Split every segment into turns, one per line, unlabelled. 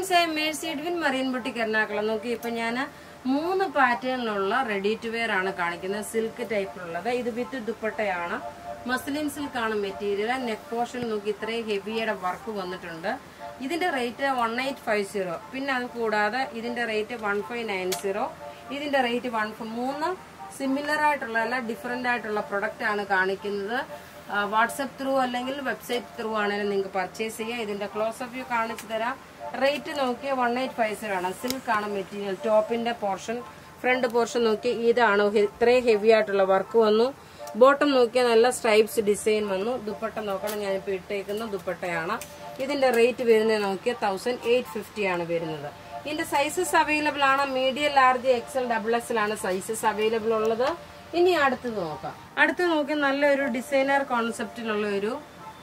friends I Mercy Edwin marine boutique Ernakulam നോക്കി ഇപ്പൊ ഞാൻ മൂന്ന് പാറ്റേണിലുള്ള റെഡി ടു വെയർ ആണ് കാണിക്കുന്നത് സിൽക്ക് ടൈപ്പിലുള്ളത് ഇത് വിത്ത് ദുപ്പട്ടയാണ് മസ്ലിൻ സിൽക്ക് ആണ് മെറ്റീരിയൽ നെക്ക് പോർഷൻ നോക്കി ഇത്രയും ഹെവിയുടെ വർക്ക് വന്നിട്ടുണ്ട് ഇതിന്റെ rate one eight five zero പിന്നെ അത് കൂടാതെ ഇതിന്റെ rate one five nine zero ഇതിന്റെ റേറ്റ് വൺ മൂന്ന് സിമിലർ ആയിട്ടുള്ള അല്ല ഡിഫറെന്റ് ആയിട്ടുള്ള പ്രൊഡക്റ്റ് ആണ് കാണിക്കുന്നത് വാട്സപ്പ് ത്രൂ അല്ലെങ്കിൽ വെബ്സൈറ്റ് ത്രൂ ആണെങ്കിലും നിങ്ങൾക്ക് പർച്ചേസ് ചെയ്യാം ഇതിന്റെ ക്ലോസ് ഓഫ് വ്യൂ കാണിച്ചു തരാം റേറ്റ് നോക്കിയാൽ വൺ എയ്റ്റ് ഫൈവ് സീറോ ആണ് സിൽക്ക് ആണ് മെറ്റീരിയൽ ടോപ്പിന്റെ പോർഷൻ ഫ്രണ്ട് പോർഷൻ നോക്കി ഇതാണ് ഹെ- ഇത്രയും ഹെവി ആയിട്ടുള്ള വർക്ക് വന്നു ബോട്ടം നോക്കിയാൽ നല്ല സ്ട്രൈപ്സ് ഡിസൈൻ വന്നു ദുപ്പട്ട നോക്കണം ഞാനിപ്പോൾ ഇട്ടേക്കുന്ന ദുപ്പട്ടയാണ് ഇതിന്റെ റേറ്റ് വരുന്നത് നോക്കിയാൽ തൗസൻഡ് എയ്റ്റ് ഫിഫ്റ്റി ആണ് വരുന്നത് ഇതിന്റെ സൈസസ് അവൈലബിൾ ആണ് medium large XL double XL ആണ് സൈസസ് അവൈലബിൾ ഉള്ളത് ഇനി അടുത്തത് നോക്കാം അടുത്ത് നോക്കി നല്ലൊരു ഡിസൈനർ കോൺസെപ്റ്റിലുള്ള ഒരു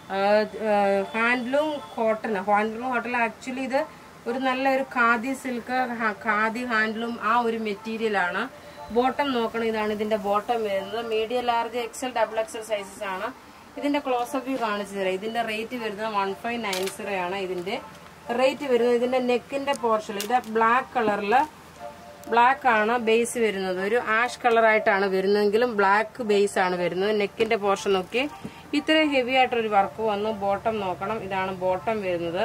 handloom cotton handloom cotton actually ഇത് ഒരു നല്ലൊരു ഖാദി സിൽക്ക് ഖാദി ഹാൻഡ്ലൂം ആ ഒരു മെറ്റീരിയൽ ആണ് ബോട്ടം നോക്കണം ഇതാണ് ഇതിന്റെ ബോട്ടം വരുന്നത് medium large XL double XL sizes ആണ് ഇതിന്റെ ക്ലോസ് അപ്പ് വ്യൂ കാണിച്ചു തരാം ഇതിന്റെ റേറ്റ് വരുന്നത് വൺ ഫൈവ് നയൻ സീറോ ആണ് ഇതിന്റെ റേറ്റ് വരുന്നത് ഇതിന്റെ നെക്കിന്റെ പോർഷൻ ഇത് ബ്ലാക്ക് കളറില് ബ്ലാക്ക് ആണ് ബേസ് വരുന്നത് ഒരു ആഷ് കളർ ആയിട്ടാണ് വരുന്നതെങ്കിലും ബ്ലാക്ക് ബേസ് ആണ് വരുന്നത് നെക്കിന്റെ പോർഷൻ നോക്കി ഇത്രയും ഹെവി ആയിട്ടൊരു വർക്ക് വന്നു ബോട്ടം നോക്കണം ഇതാണ് ബോട്ടം വരുന്നത്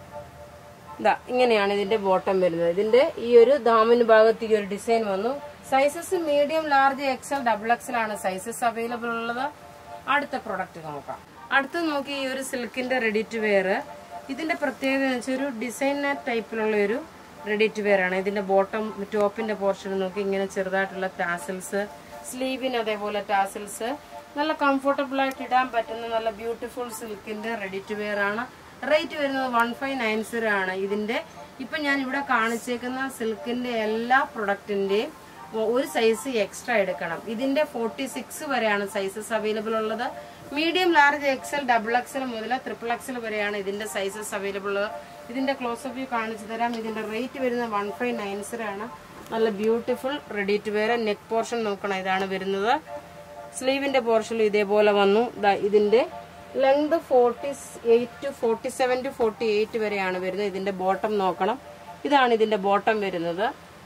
ഇതാ ഇങ്ങനെയാണ് ഇതിന്റെ ബോട്ടം വരുന്നത് ഇതിന്റെ ഈ ഒരു ദാമിന് ഭാഗത്ത് ഈ ഒരു ഡിസൈൻ വന്നു sizes medium large XL double XL ആണ് സൈസസ് അവൈലബിൾ ഉള്ളത് അടുത്ത പ്രൊഡക്റ്റ് നോക്കാം അടുത്ത് നോക്കി ഈ ഒരു സിൽക്കിന്റെ റെഡി ടു വെയർ ഇതിന്റെ പ്രത്യേകത എന്ന് വെച്ചാൽ ഒരു ഡിസൈനർ ടൈപ്പിലുള്ള ഒരു റെഡി ടു വെയർ ആണ് ഇതിന്റെ ബോട്ടം ടോപ്പിന്റെ പോർഷൻ നോക്കി ഇങ്ങനെ ചെറുതായിട്ടുള്ള ടാസൽസ് സ്ലീവിന് അതേപോലെ ടാസൽസ് നല്ല കംഫർട്ടബിൾ ആയിട്ട് ഇടാൻ പറ്റുന്ന നല്ല ബ്യൂട്ടിഫുൾ സിൽക്കിന്റെ റെഡി ടു വെയർ ആണ് റേറ്റ് വരുന്നത് വൺ ഫൈവ് നയൻ സീറോ ആണ് ഇതിന്റെ ഇപ്പൊ ഞാൻ ഇവിടെ കാണിച്ചേക്കുന്ന സിൽക്കിന്റെ എല്ലാ പ്രൊഡക്റ്റിന്റെയും ഒരു സൈസ് എക്സ്ട്രാ എടുക്കണം ഇതിന്റെ ഫോർട്ടി സിക്സ് വരെയാണ് സൈസസ് അവൈലബിൾ ഉള്ളത് medium large XL double XL മുതൽ ട്രിപ്പിൾ എക്സൽ വരെയാണ് ഇതിന്റെ സൈസസ് അവൈലബിൾ ഉള്ളത് ഇതിന്റെ ക്ലോസ് ഓഫ് വ്യൂ കാണിച്ചു തരാം ഇതിന്റെ റേറ്റ് വരുന്നത് വൺ ഫൈവ് നയൻ സീറോ ആണ് നല്ല beautiful ready to wear neck portion നോക്കണം ഇതാണ് വരുന്നത് സ്ലീവിന്റെ പോർഷനിൽ ഇതേപോലെ വന്നു ദാ ഇതിന്റെ length forty eight to forty seven to forty eight വരെയാണ് വരുന്നത് ഇതിന്റെ ബോട്ടം നോക്കണം ഇതാണ് ഇതിന്റെ ബോട്ടം വരുന്നത്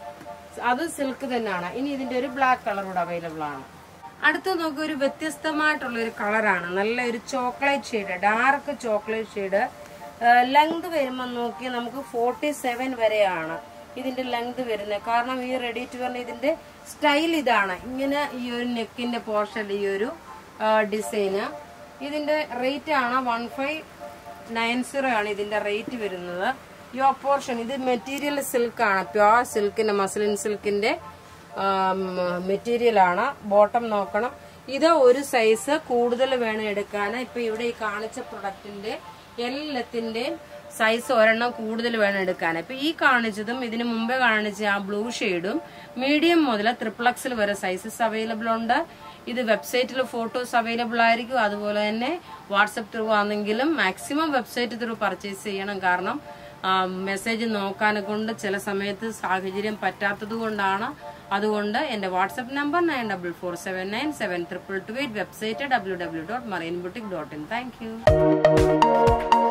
അത് സിൽക്ക് തന്നെയാണ് ഇനി ഇതിന്റെ ഒരു ബ്ലാക്ക് കളർ കൂടെ അവൈലബിൾ ആണ് അടുത്ത നോക്കി ഒരു വ്യത്യസ്തമായിട്ടുള്ള ഒരു കളറാണ് നല്ല ഒരു chocolate shade dark chocolate shade length വരുമ്പോൾ നോക്കി നമുക്ക് ഫോർട്ടി സെവൻ വരെയാണ് ഇതിന്റെ ലെങ്ത് വരുന്നത് കാരണം ഈ റെഡി ടു പറഞ്ഞ ഇതിന്റെ സ്റ്റൈൽ ഇതാണ് ഇങ്ങനെ ഈ ഒരു നെക്കിന്റെ പോർഷൻ ഈ ഒരു ഡിസൈന് ഇതിന്റെ റേറ്റ് ആണ് വൺ ഫൈവ് നയൻ സീറോ ആണ് ഇതിന്റെ റേറ്റ് വരുന്നത് യോ പോർഷൻ ഇത് മെറ്റീരിയൽ സിൽക്ക് ആണ് പ്യോർ സിൽക്കിന്റെ മസ്ലിൻ സിൽക്കിന്റെ മെറ്റീരിയൽ ആണ് ബോട്ടം നോക്കണം ഇത് ഒരു സൈസ് കൂടുതൽ വേണം എടുക്കാൻ ഇപ്പൊ ഇവിടെ ഈ കാണിച്ച പ്രൊഡക്റ്റിന്റെ എല്ലാത്തിന്റെയും സൈസ് ഒരെണ്ണം കൂടുതൽ വേണം എടുക്കാൻ ഇപ്പൊ ഈ കാണിച്ചതും ഇതിന് മുമ്പേ കാണിച്ച ആ ബ്ലൂ ഷെയ്ഡും മീഡിയം മുതൽ ട്രിപ്പിൾ വരെ സൈസസ് അവൈലബിൾ ഉണ്ട് ഇത് വെബ്സൈറ്റിൽ ഫോട്ടോസ് അവൈലബിൾ ആയിരിക്കും അതുപോലെ തന്നെ വാട്സപ്പ് ത്രൂ ആണെങ്കിലും മാക്സിമം വെബ്സൈറ്റ് ത്രൂ പർച്ചേസ് ചെയ്യണം കാരണം മെസ്സേജ് നോക്കാനെ കൊണ്ട് ചില സമയത്ത് സാഹചര്യം പറ്റാത്തത് കൊണ്ടാണ് അതുകൊണ്ട് എന്റെ WhatsApp number nine double four seven nine seven triple two eight website W W dot marine boutique dot in thank U